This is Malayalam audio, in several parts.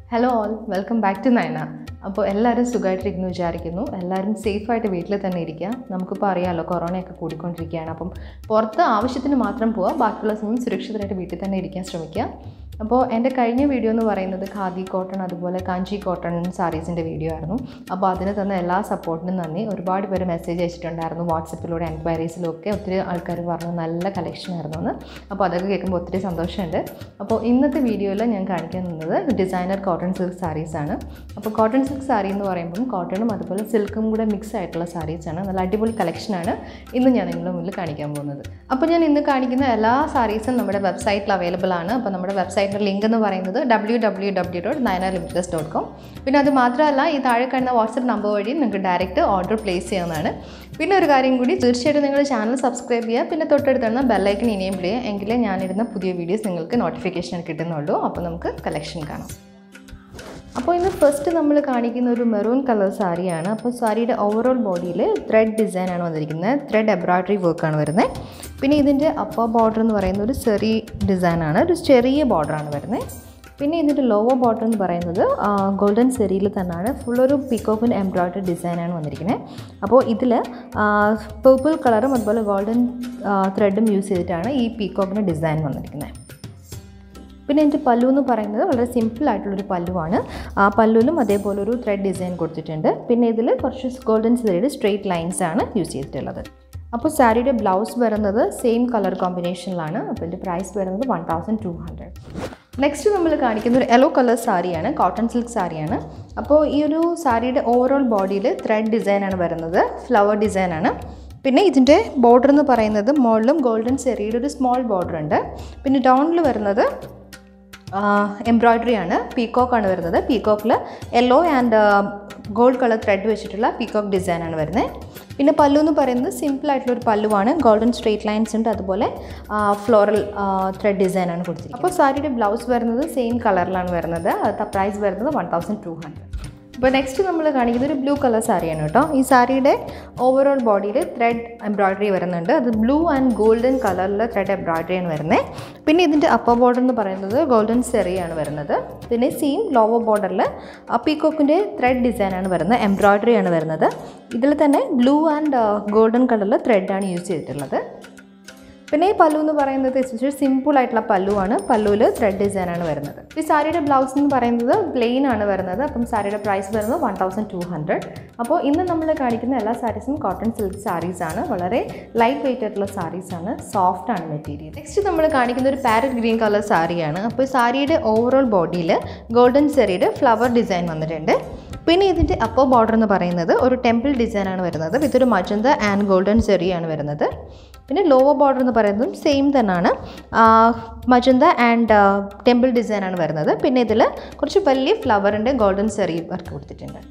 hello all welcome back to Nayana അപ്പോൾ എല്ലാവരും സുഖമായിട്ടിരിക്കുന്നു വിചാരിക്കുന്നു എല്ലാവരും സേഫായിട്ട് വീട്ടിൽ തന്നെ ഇരിക്കുക നമുക്കിപ്പോൾ അറിയാമല്ലോ കൊറോണയൊക്കെ കൂടിക്കൊണ്ടിരിക്കുകയാണ് അപ്പം പുറത്ത് ആവശ്യത്തിന് മാത്രം പോവുക ബാക്കിയുള്ള സമയം സുരക്ഷിതരായിട്ട് വീട്ടിൽ തന്നെ ഇരിക്കാൻ ശ്രമിക്കുക അപ്പോൾ എൻ്റെ കഴിഞ്ഞ വീഡിയോ എന്ന് പറയുന്നത് ഖാദി കോട്ടൺ അതുപോലെ കാഞ്ചി കോട്ടൺ സാരീസിൻ്റെ വീഡിയോ ആയിരുന്നു അപ്പോൾ അതിന് തന്ന എല്ലാ സപ്പോർട്ടിനും നന്ദി ഒരുപാട് പേര് മെസ്സേജ് അയച്ചിട്ടുണ്ടായിരുന്നു വാട്സപ്പിലൂടെ എൻക്വയറീസിലും ഒക്കെ ഒത്തിരി ആൾക്കാർ പറഞ്ഞു നല്ല കളക്ഷൻ ആയിരുന്നു എന്ന് അപ്പോൾ അതൊക്കെ കേൾക്കുമ്പോൾ ഒത്തിരി സന്തോഷമുണ്ട് അപ്പോൾ ഇന്നത്തെ വീഡിയോയിൽ ഞാൻ കാണിക്കാൻ നിന്നത് ഡിസൈനർ കോട്ടൺ സിൽക്ക് സാരീസാണ് അപ്പോൾ കോട്ടൺ സിൽക്ക് സാരി എന്ന് പറയുമ്പം കോട്ടണും അതുപോലെ സിൽക്കും കൂടെ മിക്സ് ആയിട്ടുള്ള സാരീസാണ് നല്ല അടിപൊളി കളക്ഷനാണ് ഇന്ന് ഞാൻ നിങ്ങളുടെ മുന്നിൽ കാണിക്കാൻ പോകുന്നത് അപ്പോൾ ഞാൻ ഇന്ന് കാണിക്കുന്ന എല്ലാ സാരീസും നമ്മുടെ വെബ്സൈറ്റിൽ അവൈലബിൾ ആണ് അപ്പോൾ നമ്മുടെ വെബ്സൈറ്റിൻ്റെ ലിങ്ക് എന്ന് പറയുന്നത് W W W dot Nayana limits dot com പിന്നെ അത് മാത്രമല്ല ഈ താഴെ കാണുന്ന വാട്സപ്പ് നമ്പർ വഴി നിങ്ങൾക്ക് ഡയറക്റ്റ് ഓർഡർ പ്ലേസ് ചെയ്യാവുന്നതാണ് പിന്നെ ഒരു കാര്യം കൂടി തീർച്ചയായിട്ടും നിങ്ങൾ ചാനൽ സബ്സ്ക്രൈബ് ചെയ്യുക പിന്നെ തൊട്ടടുത്തുള്ള ബെല്ലൈക്കൻ ഇനേബിൾ ചെയ്യുക എങ്കിലേ ഞാനിടുന്ന പുതിയ വീഡിയോസ് നിങ്ങൾക്ക് നോട്ടിഫിക്കേഷൻ കിട്ടുന്നുള്ളൂ അപ്പോൾ നമുക്ക് കളക്ഷൻ കാണാം അപ്പോൾ ഇന്ന് ഫസ്റ്റ് നമ്മൾ കാണിക്കുന്ന ഒരു മെറൂൺ കളർ സാരിയാണ് അപ്പോൾ സാരിയുടെ ഓവറോൾ ബോഡിയിൽ ത്രെഡ് ഡിസൈനാണ് വന്നിരിക്കുന്നത് ത്രെഡ് എംബ്രോയ്ഡറി വർക്കാണ് വരുന്നത് പിന്നെ ഇതിൻ്റെ അപ്പർ ബോർഡർ എന്ന് പറയുന്നത് ഒരു ചെറിയ ഡിസൈനാണ് ഒരു ചെറിയ ബോർഡറാണ് വരുന്നത് പിന്നെ ഇതിൻ്റെ ലോവർ ബോർഡർ എന്ന് പറയുന്നത് ഗോൾഡൻ സെറിയിൽ തന്നെയാണ് ഫുൾ ഒരു പിക്കോക്കിൻ എംബ്രോയ്ഡറി ഡിസൈനാണ് വന്നിരിക്കുന്നത് അപ്പോൾ ഇതിൽ പേർപ്പിൾ കളറും അതുപോലെ ഗോൾഡൻ ത്രെഡും യൂസ് ചെയ്തിട്ടാണ് ഈ പീക്കോക്കിൻ്റെ ഡിസൈൻ വന്നിരിക്കുന്നത് പിന്നെ എൻ്റെ പല്ലു എന്ന് പറയുന്നത് വളരെ സിമ്പിൾ ആയിട്ടുള്ളൊരു പല്ലുവാണ് ആ പല്ലുവിലും അതേപോലെ ഒരു ത്രെഡ് ഡിസൈൻ കൊടുത്തിട്ടുണ്ട് പിന്നെ ഇതിൽ കുറച്ച് ഗോൾഡൻ സിലയുടെ സ്ട്രെയിറ്റ് ലൈൻസ് ആണ് യൂസ് ചെയ്തിട്ടുള്ളത് അപ്പോൾ സാരിയുടെ ബ്ലൗസ് വരുന്നത് സെയിം കളർ കോമ്പിനേഷനിലാണ് അപ്പോൾ ഇതിൻ്റെ പ്രൈസ് വരുന്നത് one thousand two hundred next നമ്മൾ കാണിക്കുന്ന ഒരു യെല്ലോ കളർ സാരിയാണ് കോട്ടൺ സിൽക്ക് സാരിയാണ് അപ്പോൾ ഈ ഒരു സാരിയുടെ ഓവറോൾ ബോഡിയിൽ ത്രെഡ് ഡിസൈനാണ് വരുന്നത് ഫ്ലവർ ഡിസൈനാണ് പിന്നെ ഇതിൻ്റെ ബോർഡർ എന്ന് പറയുന്നത് മുകളിലും ഗോൾഡൻ സെറിയുടെ ഒരു സ്മോൾ ബോർഡർ ഉണ്ട് പിന്നെ ഡൗണിൽ വരുന്നത് എംബ്രോയ്ഡറി ആണ് പീക്കോക്ക് ആണ് വരുന്നത് പീക്കോക്കിൽ yellow and gold colour thread വെച്ചിട്ടുള്ള പീക്കോക്ക് ഡിസൈൻ ആണ് വരുന്നത് പിന്നെ പല്ലു എന്ന് പറയുന്നത് സിമ്പിൾ ആയിട്ടുള്ള ഒരു പല്ലുവാണ് ഗോൾഡൻ സ്ട്രേറ്റ് ലൈൻസ് ഉണ്ട് അതുപോലെ ഫ്ലോറൽ ത്രെഡ് ഡിസൈൻ ആണ് കൊടുത്തിരിക്കുന്നത് അപ്പോൾ സാരിയുടെ ബ്ലൗസ് വരുന്നത് സെയിം കളറിലാണ് വരുന്നത് അത് പ്രൈസ് വരുന്നത് വൺ തൗസൻഡ് ടു ഹൺഡ്രഡ് ഇപ്പോൾ നെക്സ്റ്റ് നമ്മൾ കാണിക്കുന്നത് ഒരു ബ്ലൂ കളർ സാരിയാണ് കേട്ടോ ഈ സാരിയുടെ ഓവറോൾ ബോഡിയിൽ ത്രെഡ് എംബ്രോയ്ഡറി വരുന്നുണ്ട് അത് ബ്ലൂ ആൻഡ് ഗോൾഡൻ കളറിൽ ത്രെഡ് എംബ്രോയ്ഡറിയാണ് വരുന്നത് പിന്നെ ഇതിൻ്റെ അപ്പർ ബോർഡർ എന്ന് പറയുന്നത് ഗോൾഡൻ സെറിയാണ് വരുന്നത് പിന്നെ സെയിം ലോവർ ബോർഡറിൽ പീക്കോക്കിൻ്റെ ത്രെഡ് ഡിസൈനാണ് വരുന്നത് എംബ്രോയ്ഡറി ആണ് വരുന്നത് ഇതിൽ തന്നെ ബ്ലൂ ആൻഡ് ഗോൾഡൻ കളറിൽ ത്രെഡാണ് യൂസ് ചെയ്തിട്ടുള്ളത് പിന്നെ ഈ പല്ലു എന്ന് പറയുന്നത് ഇച്ചിരി സിമ്പിൾ ആയിട്ടുള്ള പല്ലുവാണ് പല്ലുവിൽ ത്രെഡ് ഡിസൈനാണ് വരുന്നത് ഈ സാരിയുടെ ബ്ലൗസ് എന്ന് പറയുന്നത് പ്ലെയിൻ ആണ് വരുന്നത് അപ്പം സാരിയുടെ പ്രൈസ് വരുന്നത് വൺ തൗസൻഡ് ടു ഹൺഡ്രഡ് അപ്പോൾ ഇന്ന് നമ്മൾ കാണിക്കുന്ന എല്ലാ സാരീസും കോട്ടൺ സിൽക്ക് സാരീസ് ആണ് വളരെ ലൈറ്റ് വെയിറ്റ് ആയിട്ടുള്ള സാരീസ് ആണ് സോഫ്റ്റ് ആണ് മെറ്റീരിയൽ നെക്സ്റ്റ് നമ്മൾ കാണിക്കുന്ന ഒരു പാരറ്റ് ഗ്രീൻ കളർ സാരിയാണ് അപ്പോൾ സാരിയുടെ ഓവറോൾ ബോഡിയിൽ ഗോൾഡൻ സെറിയുടെ ഫ്ലവർ ഡിസൈൻ വന്നിട്ടുണ്ട് പിന്നെ ഇതിൻ്റെ അപ്പർ ബോർഡർ എന്ന് പറയുന്നത് ഒരു ടെമ്പിൾ ഡിസൈനാണ് വരുന്നത് ഇതൊരു മജന്ത ആൻഡ് ഗോൾഡൻ സെറിയാണ് വരുന്നത് പിന്നെ ലോവർ ബോർഡർ എന്ന് പറയുന്നതും സെയിം തന്നെയാണ് മജന്ത ആൻഡ് ടെമ്പിൾ ഡിസൈനാണ് വരുന്നത് പിന്നെ ഇതിൽ കുറച്ച് വലിയ ഫ്ലവറിൻ്റെ ഗോൾഡൻ സെറി വർക്ക് കൊടുത്തിട്ടുണ്ട്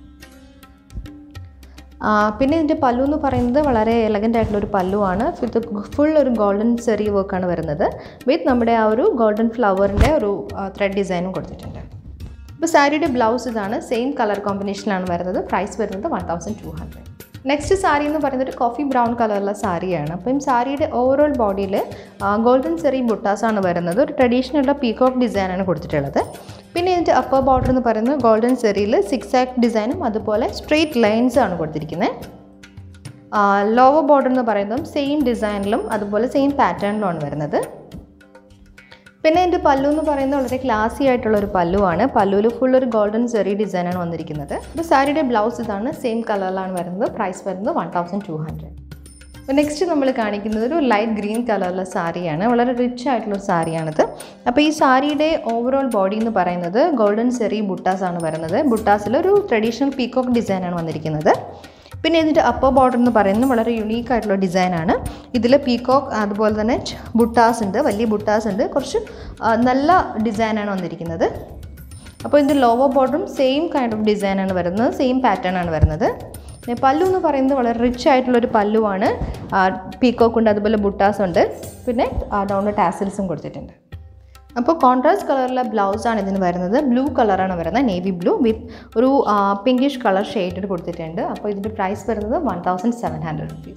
പിന്നെ ഇതിൻ്റെ പല്ലു എന്ന് പറയുന്നത് വളരെ എലഗൻ്റ് ആയിട്ടുള്ള ഒരു പല്ലുവാണ് ഇത് ഫുൾ ഒരു ഗോൾഡൻ സെറി വർക്കാണ് വരുന്നത് വിത്ത് നമ്മുടെ ആ ഒരു ഗോൾഡൻ ഫ്ലവറിൻ്റെ ഒരു ത്രെഡ് ഡിസൈനും കൊടുത്തിട്ടുണ്ട് ഇപ്പോൾ സാരിയുടെ ബ്ലൗസ് ഇതാണ് സെയിം കളർ കോമ്പിനേഷനിലാണ് വരുന്നത് പ്രൈസ് വരുന്നത് one thousand two hundred next sari എന്ന് പറയുന്നത് കോഫി ബ്രൗൺ കളറുള്ള സാരിയാണ് അപ്പം സാരിയുടെ ഓവറോൾ ബോഡിയിൽ ഗോൾഡൻ സെറി ബുട്ടാസാണ് വരുന്നത് ഒരു ട്രഡീഷണൽ പീകോക്ക് ഡിസൈനാണ് കൊടുത്തിട്ടുള്ളത് പിന്നെ ഇതിൻ്റെ അപ്പർ ബോർഡർ എന്ന് പറയുന്നത് ഗോൾഡൻ സെറിയിൽ സിക്സ് ആക്ക് ഡിസൈനും അതുപോലെ സ്ട്രെയിറ്റ് ലൈൻസും ആണ് കൊടുത്തിരിക്കുന്നത് ലോവർ ബോർഡർ എന്ന് പറയുന്നതും സെയിം ഡിസൈനിലും അതുപോലെ സെയിം പാറ്റേണിലുമാണ് വരുന്നത് പിന്നെ എൻ്റെ പല്ലു എന്ന് പറയുന്നത് വളരെ ക്ലാസി ആയിട്ടുള്ള ഒരു പല്ലുവാണ് പല്ലുവിൽ ഫുൾ ഒരു ഗോൾഡൻ സെറി ഡിസൈനാണ് വന്നിരിക്കുന്നത് ഇപ്പോൾ സാരിയുടെ ബ്ലൗസ് ഇതാണ് സെയിം കളറിലാണ് വരുന്നത് പ്രൈസ് വരുന്നത് വൺ തൗസൻഡ് ടു ഹൺഡ്രഡ് അപ്പോൾ നെക്സ്റ്റ് നമ്മൾ കാണിക്കുന്നത് ഒരു ലൈറ്റ് ഗ്രീൻ കളറിലെ സാരിയാണ് വളരെ റിച്ച് ആയിട്ടുള്ള ഒരു സാരിയാണിത് അപ്പോൾ ഈ സാരിയുടെ ഓവറോൾ ബോഡി എന്ന് പറയുന്നത് ഗോൾഡൻ സെറി ബുട്ടാസ് ആണ് വരുന്നത് ബുട്ടാസിൽ ഒരു ട്രഡീഷണൽ പീക്കോക്ക് ഡിസൈനാണ് വന്നിരിക്കുന്നത് പിന്നെ ഇതിൻ്റെ അപ്പർ ബോർഡർ എന്ന് പറയുന്നത് വളരെ യുണീക്ക് ആയിട്ടുള്ള ഡിസൈനാണ് ഇതിൽ പീകോക്ക് അതുപോലെ തന്നെ ബുട്ടാസ് ഉണ്ട് വലിയ ബുട്ടാസ് ഉണ്ട് കുറച്ച് നല്ല ഡിസൈനാണ് വന്നിരിക്കുന്നത് അപ്പോൾ ഇതിൻ്റെ ലോവർ ബോർഡറും സെയിം കൈൻഡ് ഓഫ് ഡിസൈനാണ് വരുന്നത് സെയിം പാറ്റേൺ ആണ് വരുന്നത് പല്ലു എന്ന് പറയുന്നത് വളരെ റിച്ച് ആയിട്ടുള്ളൊരു പല്ലുവാണ് പീക്കോക്ക് ഉണ്ട് അതുപോലെ ബുട്ടാസ് ഉണ്ട് പിന്നെ ഡൗൺ ടാസിൽസും കൊടുത്തിട്ടുണ്ട് അപ്പോൾ കോൺട്രാസ്റ്റ് കളറിലെ ബ്ലൗസാണ് ഇതിന് വരുന്നത് ബ്ലൂ കളറാണ് വരുന്നത് നേവി ബ്ലൂ വിത്ത് ഒരു പിങ്കിഷ് കളർ ഷെയ്ഡ് കൊടുത്തിട്ടുണ്ട് അപ്പോൾ ഇതിൻ്റെ പ്രൈസ് വരുന്നത് one thousand seven hundred rupees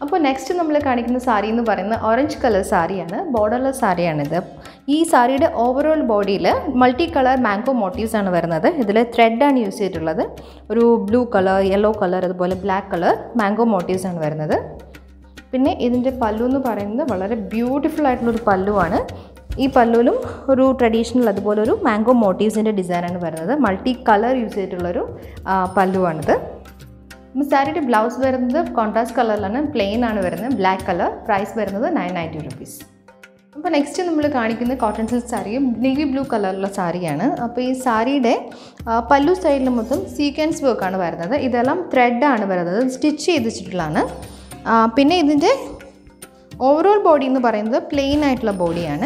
അപ്പോൾ നെക്സ്റ്റ് നമ്മൾ കാണിക്കുന്ന സാരി എന്ന് പറയുന്നത് ഓറഞ്ച് കളർ സാരിയാണ് ബോർഡർലെസ് സാരിയാണിത് ഈ സാരിയുടെ ഓവറോൾ ബോഡിയിൽ മൾട്ടി കളർ മാംഗോ മോട്ടീവ്സ് ആണ് വരുന്നത് ഇതിൽ ത്രെഡാണ് യൂസ് ചെയ്തിട്ടുള്ളത് ഒരു ബ്ലൂ കളർ യെല്ലോ കളർ അതുപോലെ ബ്ലാക്ക് കളർ മാംഗോ മോട്ടീവ്സ് ആണ് വരുന്നത് പിന്നെ ഇതിൻ്റെ പല്ലു എന്ന് പറയുന്നത് വളരെ ബ്യൂട്ടിഫുൾ ആയിട്ടുള്ളൊരു പല്ലുവാണ് ഈ പല്ലുവിലും ഒരു ട്രഡീഷണൽ അതുപോലെ ഒരു മാംഗോ മോട്ടീവ്സിൻ്റെ ഡിസൈനാണ് വരുന്നത് മൾട്ടി കളർ യൂസ് ചെയ്തിട്ടുള്ളൊരു ആ, പല്ലുവാണിത് അപ്പം സാരിയുടെ ബ്ലൗസ് വരുന്നത് കോൺട്രാസ്റ്റ് കളറിലാണ് പ്ലെയിൻ ആണ് വരുന്നത് ബ്ലാക്ക് കളർ പ്രൈസ് വരുന്നത് നയൻ നയൻറ്റി റുപ്പീസ് അപ്പോൾ നെക്സ്റ്റ് നമ്മൾ കാണിക്കുന്നത് കോട്ടൺ സിൽക്ക് സാരിയും നേവി ബ്ലൂ കളറിലുള്ള സാരിയാണ് അപ്പോൾ ഈ സാരിയുടെ ആ, പല്ലു സൈഡിൽ മൊത്തം സീക്വൻസ് വർക്കാണ് വരുന്നത് ഇതെല്ലാം ത്രെഡാണ് വരുന്നത് സ്റ്റിച്ച് ചെയ്ത് വെച്ചിട്ടുള്ളതാണ് ആ, പിന്നെ ഇതിൻ്റെ ഓവറോൾ ബോഡി എന്ന് പറയുന്നത് പ്ലെയിൻ ആയിട്ടുള്ള ബോഡിയാണ്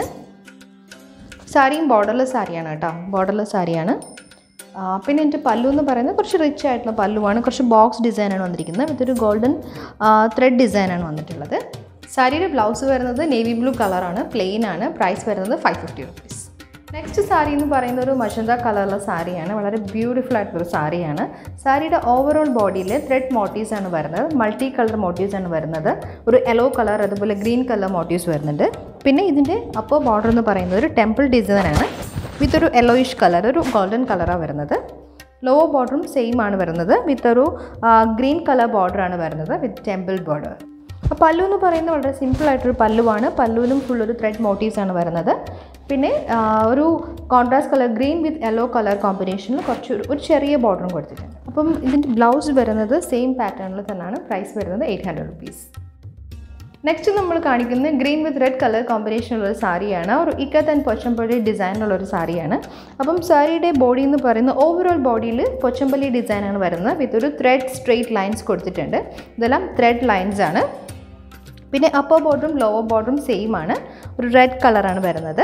സാരിയും ബോർഡർലെസ് സാരിയാണ് കേട്ടോ ബോർഡർലെസ് സാരിയാണ് ആ, പിന്നെ എൻ്റെ പല്ലു എന്ന് പറയുന്നത് കുറച്ച് റിച്ച് ആയിട്ടുള്ള പല്ലുവാണ് കുറച്ച് ബോക്സ് ഡിസൈനാണ് വന്നിരിക്കുന്നത് ഇതൊരു ഗോൾഡൻ ത്രെഡ് ഡിസൈനാണ് വന്നിട്ടുള്ളത് സാരിയുടെ ബ്ലൗസ് വരുന്നത് നേവി ബ്ലൂ കളറാണ് പ്ലെയിൻ ആണ് പ്രൈസ് വരുന്നത് five fifty rupees next sari എന്ന് പറയുന്ന ഒരു മഷന്ത കളറുള്ള സാരിയാണ് വളരെ ബ്യൂട്ടിഫുൾ ആയിട്ടുള്ളൊരു സാരിയാണ് സാരിയുടെ ഓവറോൾ ബോഡിയിൽ ത്രെഡ് മോട്ടീവ്സ് ആണ് വരുന്നത് മൾട്ടി കളർ മോട്ടീവ്സ് ആണ് വരുന്നത് ഒരു യെല്ലോ കളർ അതുപോലെ ഗ്രീൻ കളർ മോട്ടീവ്സ് വരുന്നുണ്ട് പിന്നെ ഇതിൻ്റെ അപ്പർ ബോർഡർ എന്ന് പറയുന്നത് ഒരു ടെമ്പിൾ ഡിസൈനാണ് വിത്ത് ഒരു യെല്ലോയിഷ് കളർ ഒരു ഗോൾഡൻ കളറാണ് വരുന്നത് ലോവർ ബോർഡറും സെയിം ആണ് വരുന്നത് വിത്ത് ഒരു ഗ്രീൻ കളർ ബോർഡറാണ് വരുന്നത് വിത്ത് ടെമ്പിൾ ബോർഡർ അപ്പോൾ പല്ലു എന്ന് പറയുന്നത് വളരെ സിമ്പിൾ ആയിട്ടൊരു പല്ലുവാണ് പല്ലുവിലും ഫുൾ ഒരു ത്രെഡ് മോട്ടീവ്സ് ആണ് വരുന്നത് പിന്നെ ആ, ഒരു contrast colour green with yellow colour കോമ്പിനേഷനിൽ കുറച്ച് ഒരു- ഒരു ചെറിയ ബോർഡറും കൊടുത്തിട്ടുണ്ട് അപ്പം ഇതിൻ്റെ ബ്ലൗസ് വരുന്നത് സെയിം പാറ്റേണിൽ തന്നെയാണ് പ്രൈസ് വരുന്നത് എയ്റ്റ് ഹൺഡ്രഡ് റുപ്പീസ് നെക്സ്റ്റ് നമ്മൾ കാണിക്കുന്നത് ഗ്രീൻ വിത്ത് റെഡ് കളർ കോമ്പിനേഷനുള്ള ഒരു സാരിയാണ് ഒരു ഇക്കത്ത് ആൻഡ് പൊച്ചമ്പള്ളി ഡിസൈനുള്ള ഒരു സാരിയാണ് അപ്പം സാരിയുടെ ബോഡി എന്ന് പറയുന്നത് ഓവറോൾ ബോഡിയിൽ പൊച്ചമ്പള്ളി ഡിസൈനാണ് വരുന്നത് വിത്ത് ഒരു ത്രെഡ് സ്ട്രെയിറ്റ് ലൈൻസ് കൊടുത്തിട്ടുണ്ട് ഇതെല്ലാം ത്രെഡ് ലൈൻസ് ആണ് പിന്നെ അപ്പർ ബോർഡറും ലോവർ ബോർഡറും സെയിം ആണ് ഒരു റെഡ് കളറാണ് വരുന്നത്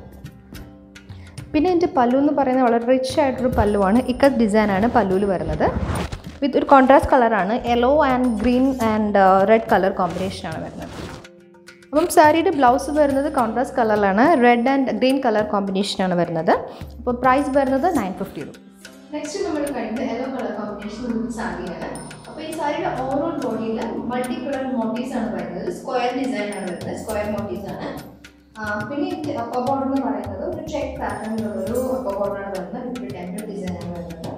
പിന്നെ ഇതിൻ്റെ പല്ലു എന്ന് പറയുന്നത് വളരെ റിച്ച് ആയിട്ടൊരു പല്ലുവാണ് ഇക്കത്ത് ഡിസൈനാണ് പല്ലുവിൽ വരുന്നത് വിത്ത് ഒരു കോൺട്രാസ്റ്റ് കളറാണ് yellow and green and red colour കോമ്പിനേഷനാണ് വരുന്നത് അപ്പം സാരിയുടെ ബ്ലൗസ് വരുന്നത് കോൺട്രാസ്റ്റ് കളറിലാണ് റെഡ് ആൻഡ് ഗ്രീൻ കളർ കോമ്പിനേഷനാണ് വരുന്നത് അപ്പോൾ പ്രൈസ് വരുന്നത് നയൻ ഫിഫ്റ്റി റുപ്പീസ് നെക്സ്റ്റ് നമ്മൾ കഴിഞ്ഞത് യെല്ലോ കളർ കോമ്പിനേഷൻ സാരിയാണ് അപ്പോൾ ഈ സാരിയുടെ ഓവറോൾ ബോഡിയിൽ മൾട്ടി കളർ മോട്ടീവ്സ് ആണ് വരുന്നത് സ്ക്വയർ ഡിസൈൻ ആണ് വരുന്നത് സ്ക്വയർ മോട്ടീവ്സ് ആണ് ആ, പിന്നെ ഇതിൻ്റെ അപ്പർ ബോർഡർ എന്ന് പറയുന്നത് ഒരു ചെക്ക് പാറ്റേണിലുള്ള ഒരു അപ്പർ ബോർഡറാണ് വരുന്നത് ഇതിൻ്റെ ടെമ്പിൾ ഡിസൈൻ ആണ് വരുന്നത്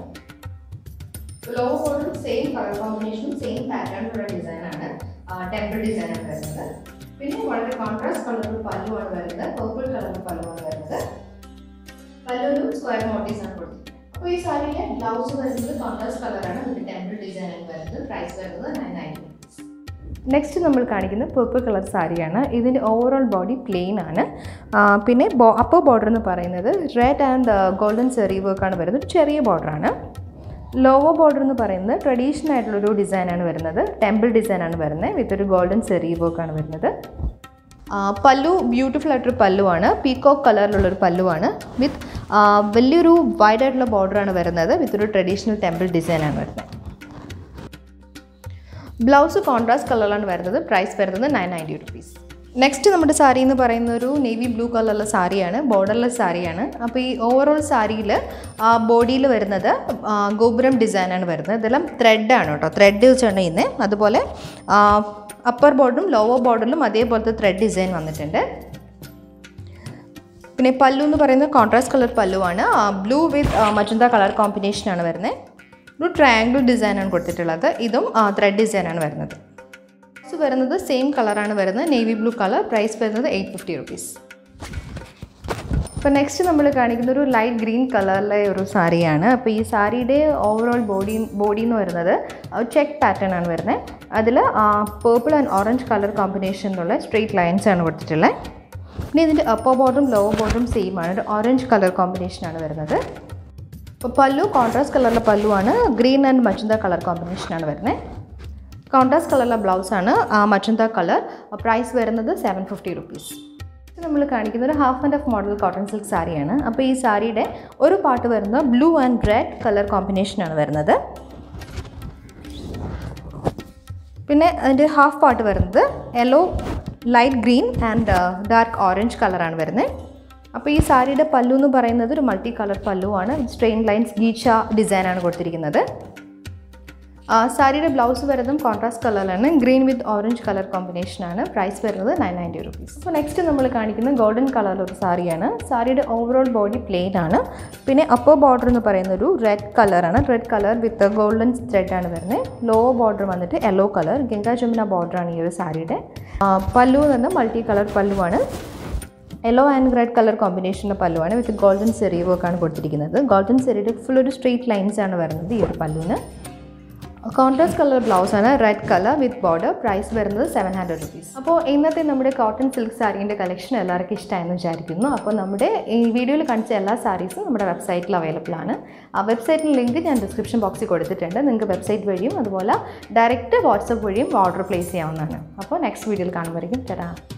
ലോവർ ബോർഡറും സെയിം കളർ കോമ്പിനേഷനും സെയിം പാറ്റേണിലുള്ള ഡിസൈനാണ് ടെമ്പിൾ ഡിസൈനാണ് വരുന്നത് പിന്നെ വളരെ കോൺട്രാസ്റ്റ് കളറിൽ പല്ലുവാണ് വരുന്നത് പർപ്പിൾ കളറിൽ പല്ലുവാണ് വരുന്നത് പല്ലൊരു സ്ക്വയർ മോട്ടീവ്സ് ആണ് കൊടുത്തിട്ടുള്ളത് അപ്പോൾ ഈ സാരിയിലെ ബ്ലൗസ് വരുന്നത് കോൺട്രാസ്റ്റ് കളറാണ് ഇതിൻ്റെ ടെമ്പിൾ ഡിസൈനാണ് വരുന്നത് പ്രൈസ് വരുന്നത് നയൻ നയൻറ്റി നെക്സ്റ്റ് നമ്മൾ കാണിക്കുന്നത് പർപ്പിൾ കളർ സാരിയാണ് ഇതിൻ്റെ ഓവറോൾ ബോഡി പ്ലെയിൻ ആണ് ആ, പിന്നെ ബോ അപ്പർ ബോർഡർ എന്ന് പറയുന്നത് റെഡ് ആൻഡ് ഗോൾഡൻ സെറി വർക്കാണ് വരുന്നത് ഒരു ചെറിയ ബോർഡറാണ് ലോവർ ബോർഡർ എന്ന് പറയുന്നത് ട്രഡീഷണൽ ആയിട്ടുള്ളൊരു ഡിസൈനാണ് വരുന്നത് ടെമ്പിൾ ഡിസൈനാണ് വരുന്നത് വിത്ത് ഒരു ഗോൾഡൻ സെറി വർക്കാണ് വരുന്നത് ആ, പല്ലു ബ്യൂട്ടിഫുൾ ആയിട്ടൊരു പല്ലുവാണ് പീകോക്ക് കളറിലുള്ളൊരു പല്ലുവാണ് വിത്ത് വലിയൊരു വൈഡ് ആയിട്ടുള്ള ബോർഡറാണ് വരുന്നത് വിത്ത് ഒരു ട്രഡീഷണൽ ടെമ്പിൾ ഡിസൈനാണ് വരുന്നത് ബ്ലൗസ് കോൺട്രാസ്റ്റ് കളറിലാണ് വരുന്നത് പ്രൈസ് വരുന്നത് നയൻ നയൻറ്റി റുപ്പീസ് നെക്സ്റ്റ് നമ്മുടെ സാരി എന്ന് പറയുന്ന ഒരു നേവി ബ്ലൂ കളറിലുള്ള സാരിയാണ് ബോർഡർലെസ് സാരിയാണ് അപ്പോൾ ഈ ഓവറോൾ സാരിയിൽ ബോഡിയിൽ വരുന്നത് ആ, ഗോപുരം ഡിസൈനാണ് വരുന്നത് ഇതെല്ലാം ത്രെഡാണ് കേട്ടോ ത്രെഡ് വെച്ചാണ് ചെയ്യുന്നത് അതുപോലെ അപ്പർ ബോർഡറും ലോവർ ബോർഡറിലും അതേപോലത്തെ ത്രെഡ് ഡിസൈൻ വന്നിട്ടുണ്ട് പിന്നെ പല്ലു എന്ന് പറയുന്നത് കോൺട്രാസ്റ്റ് കളർ പല്ലുവാണ് ബ്ലൂ വിത്ത് മജന്ത കളർ കോമ്പിനേഷനാണ് വരുന്നത് ഒരു ട്രയാങ്കിൾ ഡിസൈനാണ് കൊടുത്തിട്ടുള്ളത് ഇതും ത്രെഡ് ഡിസൈനാണ് വരുന്നത് ഇത് വരുന്നത് സെയിം കളറാണ് വരുന്നത് നേവി ബ്ലൂ കളർ പ്രൈസ് വരുന്നത് എയ്റ്റ് ഫിഫ്റ്റി റുപ്പീസ് അപ്പോൾ നെക്സ്റ്റ് നമ്മൾ കാണിക്കുന്ന ഒരു ലൈറ്റ് ഗ്രീൻ കളറിലെ ഒരു സാരിയാണ് അപ്പോൾ ഈ സാരിയുടെ ഓവറോൾ ബോഡി ബോഡി എന്ന് വരുന്നത് ചെക്ക് പാറ്റേൺ ആണ് വരുന്നത് അതിൽ പേർപ്പിൾ ആൻഡ് ഓറഞ്ച് കളർ കോമ്പിനേഷനിലുള്ള സ്ട്രെയിറ്റ് ലൈൻസ് ആണ് കൊടുത്തിട്ടുള്ളത് പിന്നെ ഇതിൻ്റെ അപ്പർ ബോർഡറും ലോവർ ബോർഡറും സെയിം ആണ് ഒരു ഓറഞ്ച് കളർ കോമ്പിനേഷനാണ് വരുന്നത് അപ്പോൾ പല്ലു കോൺട്രാസ്റ്റ് കളറിലെ പല്ലുവാണ് ഗ്രീൻ ആൻഡ് മച്ചന്ത കളർ കോമ്പിനേഷനാണ് വരുന്നത് കോൺട്രാസ്റ്റ് കളറിലെ ബ്ലൗസാണ് മച്ചന്ത കളർ പ്രൈസ് വരുന്നത് സെവൻ ഫിഫ്റ്റി റുപ്പീസ് നമ്മൾ കാണിക്കുന്ന ഒരു half and half model cotton silk സാരിയാണ് അപ്പോൾ ഈ സാരിയുടെ ഒരു പാട്ട് വരുന്നത് ബ്ലൂ ആൻഡ് റെഡ് കളർ കോമ്പിനേഷനാണ് വരുന്നത് പിന്നെ അതിൻ്റെ ഹാഫ് പാർട്ട് വരുന്നത് yellow light green and dark orange കളറാണ് വരുന്നത് അപ്പോൾ ഈ സാരിയുടെ പല്ലു എന്ന് പറയുന്നത് ഒരു മൾട്ടി കളർ പല്ലുവാണ് സ്ട്രെയിൻ ലൈൻസ് ഗീച്ച ഡിസൈനാണ് കൊടുത്തിരിക്കുന്നത് സാരിയുടെ ബ്ലൗസ് വരുന്നതും കോൺട്രാസ്റ്റ് കളറിലാണ് ഗ്രീൻ വിത്ത് ഓറഞ്ച് കളർ കോമ്പിനേഷനാണ് പ്രൈസ് വരുന്നത് നയൻ നയൻറ്റി റുപ്പീസ് അപ്പോൾ നെക്സ്റ്റ് നമ്മൾ കാണിക്കുന്നത് ഗോൾഡൻ കളറിലൊരു സാരിയാണ് സാരിയുടെ ഓവറോൾ ബോഡി പ്ലെയിൻ ആണ് പിന്നെ അപ്പർ ബോർഡർ എന്ന് പറയുന്ന ഒരു റെഡ് കളറാണ് red colour with golden thread ആണ് വരുന്നത് ലോ ബോർഡർ വന്നിട്ട് യെല്ലോ കളർ ഗംഗാ ജമുന ബോർഡറാണ് ഈ ഒരു സാരിയുടെ ആ, പല്ലു എന്ന് പറഞ്ഞാൽ മൾട്ടി കളർ പല്ലുവാണ് യെല്ലോ ആൻഡ് റെഡ് കളർ കോമ്പിനേഷൻ്റെ പല്ലുവാണ് വിത്ത് ഗോൾഡൻ സെറി വർക്കാണ് കൊടുത്തിരിക്കുന്നത് ഗോൾഡൻ സെറിയുടെ ഫുൾ ഒരു സ്ട്രെയിറ്റ് ലൈൻസ് ആണ് വരുന്നത് ഈ ഒരു പല്ലുവിന് കോൺട്രാസ്റ്റ് കളർ ബ്ലൗസ് ആണ് red colour with border price വരുന്നത് സെവൻ ഹൺഡ്രഡ് റുപ്പീസ് അപ്പോൾ ഇന്നത്തെ നമ്മുടെ കോട്ടൺ സിൽക്ക് സാരീൻ്റെ കളക്ഷൻ എല്ലാവർക്കും ഇഷ്ടമായെന്ന് വിചാരിക്കുന്നു അപ്പോൾ നമ്മുടെ ഈ വീഡിയോയിൽ കാണിച്ച എല്ലാ സാരീസും നമ്മുടെ വെബ്സൈറ്റിൽ അവൈലബിൾ ആണ് ആ വെബ്സൈറ്റിൻ്റെ ലിങ്ക് ഞാൻ ഡിസ്ക്രിപ്ഷൻ ബോക്സിൽ കൊടുത്തിട്ടുണ്ട് നിങ്ങൾക്ക് വെബ്സൈറ്റ് വഴിയും അതുപോലെ ഡയറക്റ്റ് വാട്സപ്പ് വഴിയും ഓർഡർ പ്ലേസ് ചെയ്യാവുന്നതാണ് അപ്പോൾ നെക്സ്റ്റ് വീഡിയോയിൽ കാണുമ്പോഴേക്കും തരാം